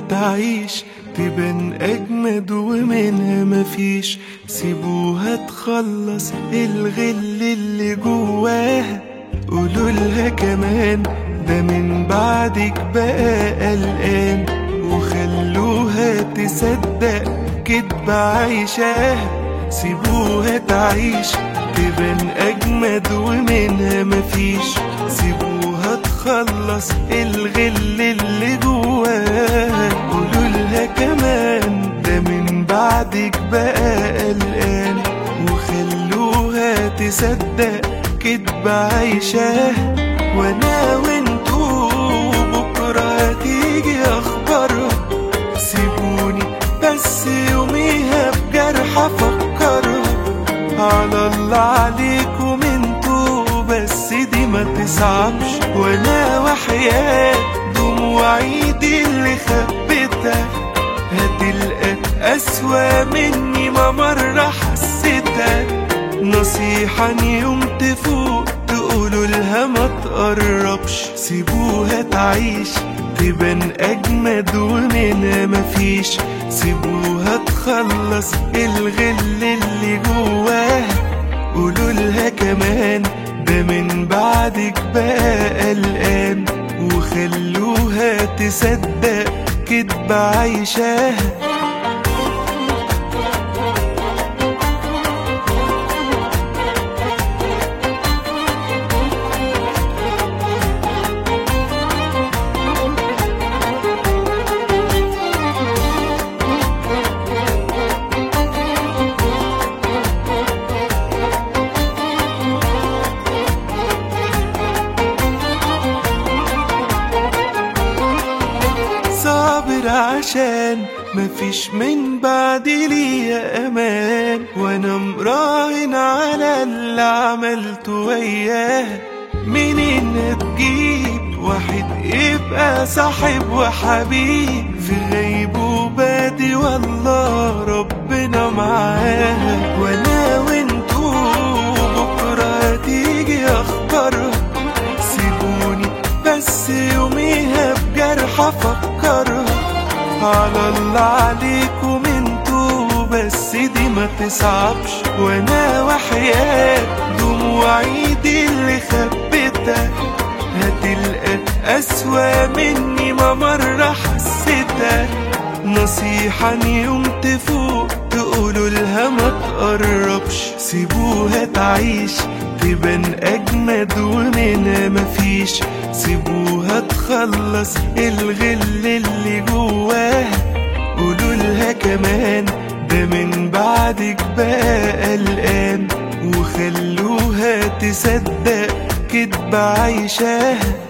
تعيش تبان أجمد ومنها مفيش سيبوها تخلص الغل اللي جواها قولوا لها كمان ده من بعدك بقى قلقان وخلوها تصدق كدب عايشاها سيبوها تعيش تبان أجمد ومنها مفيش سيبوها تخلص الغل اللي جواها قولوا لها كمان ده من بعدك بقى قلقان وخلوها تصدق كدب عايشاها وانا وانتو بكرة هتيجي اخبارها سيبوني بس يوميها بجرح افكرها على الله عليكم انتو بس دي ما تصعبش وانا وحياة دموعي دي اللي خبيتها هتلقى اسوأ مني ما مرة حسيتها نصيحة إن يوم تفوق تقولوا لها ما تقربش سيبوها تعيش تبان أجمد ومنها مفيش سيبوها تخلص الغل اللي جواها قولوا لها كمان ده من بعدك بقى قلقان وخلوها تصدق كدب عايشاها صابر عشان مفيش من بعد ليا امان وانا مراهن على اللي عملته وياه منين هتجيب واحد يبقى صاحب وحبيب في غيبوباتي والله ربنا معاها وانا وانتو بكره هتيجي اخبارها سيبوني بس يوميها بجرح افكرها على الله عليكم انتو بس دي ما تصعبش وانا وحياة دموعي دي اللي خبيتها هتلقى اسوأ مني ما مرة حسيتها نصيحة إن يوم تفوق تقولوا لها ما تقربش سيبوها تعيش تبان أجمد ومنها مفيش سيبوها تخلص الغل اللي جواها قولوا لها كمان ده من بعدك بقى قلقان وخلوها تصدق كدب عايشاها